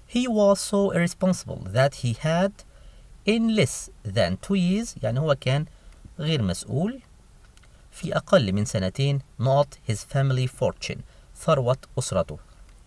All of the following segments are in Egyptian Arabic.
he was so irresponsible that he had in less than two years يعني هو كان غير مسؤول في أقل من سنتين not his family fortune ثروة أسرته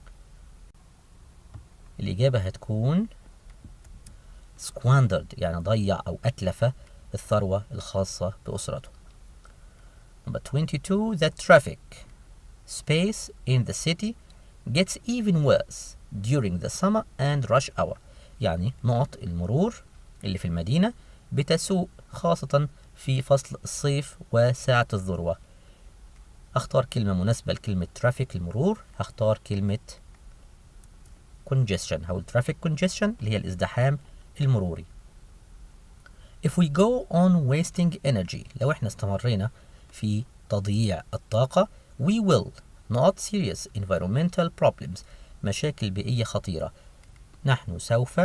الإجابة هتكون squandered يعني ضيع أو أتلف الثروة الخاصة بأسرته Number 22 the traffic space in the city gets even worse during the summer and rush hour يعني نقط المرور اللي في المدينة بتسوء خاصة في فصل الصيف وساعة الذروة اختار كلمة مناسبة لكلمة traffic المرور هختار كلمة congestion أو traffic congestion اللي هي الازدحام المروري If we go on wasting energy لو احنا استمرينا في تضييع الطاقة we will not serious environmental problems مشاكل بيئية خطيرة نحن سوف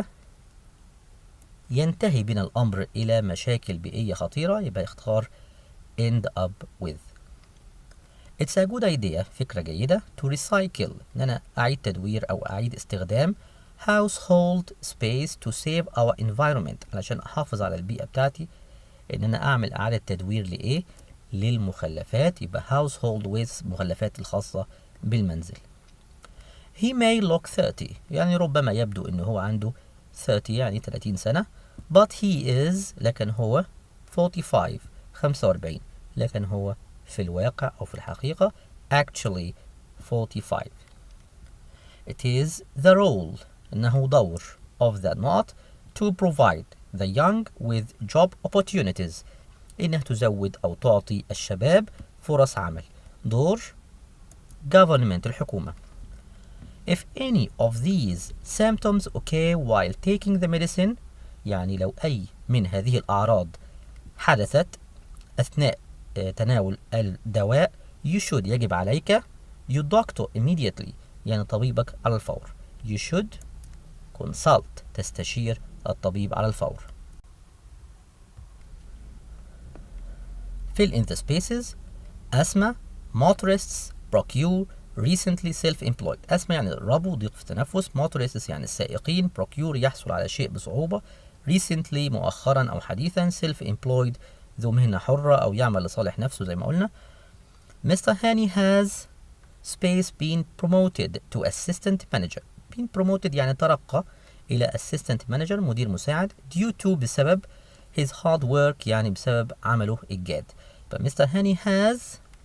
ينتهي بنا الأمر إلى مشاكل بيئية خطيرة يبقى اختار end up with It's a good idea فكرة جيدة to recycle إن أنا أعيد تدوير أو أعيد استخدام household space to save our environment علشان أحافظ على البيئة بتاعتي إن أنا أعمل إعادة تدوير لإيه؟ للمخلفات يبقى household waste مخلفات الخاصة بالمنزل. He may look 30 يعني ربما يبدو إنه هو عنده 30 يعني 30 سنة but he is لكن هو 45 45 لكن هو في الواقع أو في الحقيقة actually 45 It is the role إنه دور of the not to provide the young with job opportunities إنها تزود أو تعطي الشباب فرص عمل دور government الحكومة If any of these symptoms occur while taking the medicine يعني لو أي من هذه الأعراض حدثت أثناء آه، تناول الدواء you should يجب عليك you doctor immediately يعني طبيبك على الفور you should consult تستشير الطبيب على الفور fill in the spaces asthma motorists procure recently self-employed asthma يعني ربو ضيق في التنفس motorists يعني السائقين procure يحصل على شيء بصعوبة recently مؤخرا أو حديثا self-employed ذو مهنة حرة أو يعمل لصالح نفسه زي ما قلنا Mr. Hani has space been promoted to assistant manager been promoted يعني ترقى إلى assistant manager مدير مساعد due to بسبب his hard work يعني بسبب عمله الجاد فمستر هاني has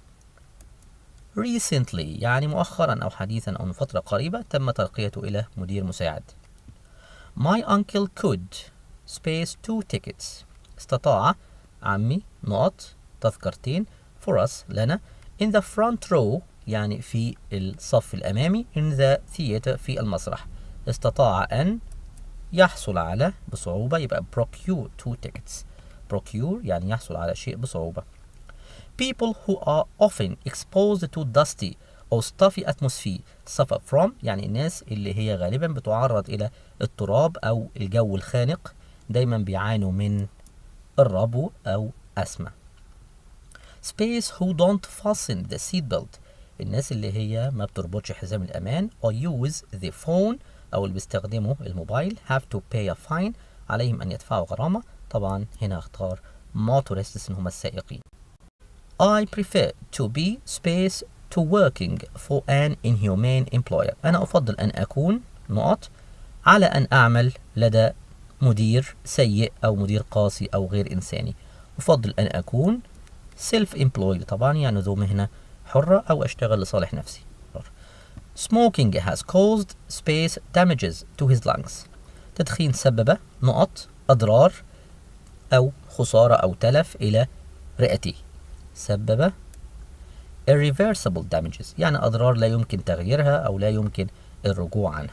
recently يعني مؤخرا أو حديثا أو من فترة قريبة تم ترقيته إلى مدير مساعد My uncle could space two tickets استطاع عمي نقط تذكرتين for us لنا in the front row يعني في الصف الأمامي in the theater في المسرح استطاع أن يحصل على بصعوبة يبقى procure two tickets procure يعني يحصل على شيء بصعوبة people who are often exposed to dusty أو stuffy atmosphere suffer from يعني الناس اللي هي غالبا بتعرض إلى التراب أو الجو الخانق دايما بيعانوا من الربو أو أسمة space who don't fasten the seat belt الناس اللي هي ما بتربطش حزام الأمان or use the phone أو اللي بيستخدموا الموبايل have to pay a fine عليهم أن يدفعوا غرامة طبعا هنا اختار motorists هم السائقين I prefer to be space to working for an inhumane employer أنا أفضل أن أكون نقط على أن أعمل لدى مدير سيء أو مدير قاسي أو غير إنساني أفضل أن أكون self employed طبعا يعني ذو مهنة حرة أو أشتغل لصالح نفسي Smoking has caused space damages to his lungs تدخين سبب نقط أضرار أو خسارة أو تلف إلى رئتي سبب irreversible damages يعني أضرار لا يمكن تغييرها أو لا يمكن الرجوع عنها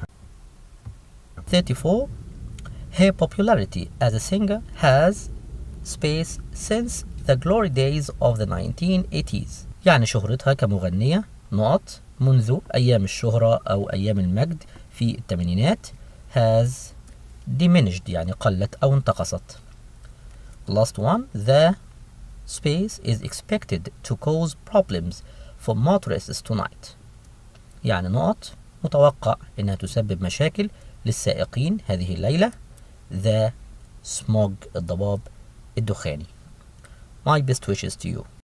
34 Her popularity as a singer has space since the glory days of the 1980s يعني شهرتها كمغنية نقط منذ أيام الشهرة أو أيام المجد في الثمانينات has diminished يعني قلت أو انتقصت last one the space is expected to cause problems for motorists tonight يعني نقط متوقع إنها تسبب مشاكل للسائقين هذه الليلة The smog الضباب الدخاني My best wishes to you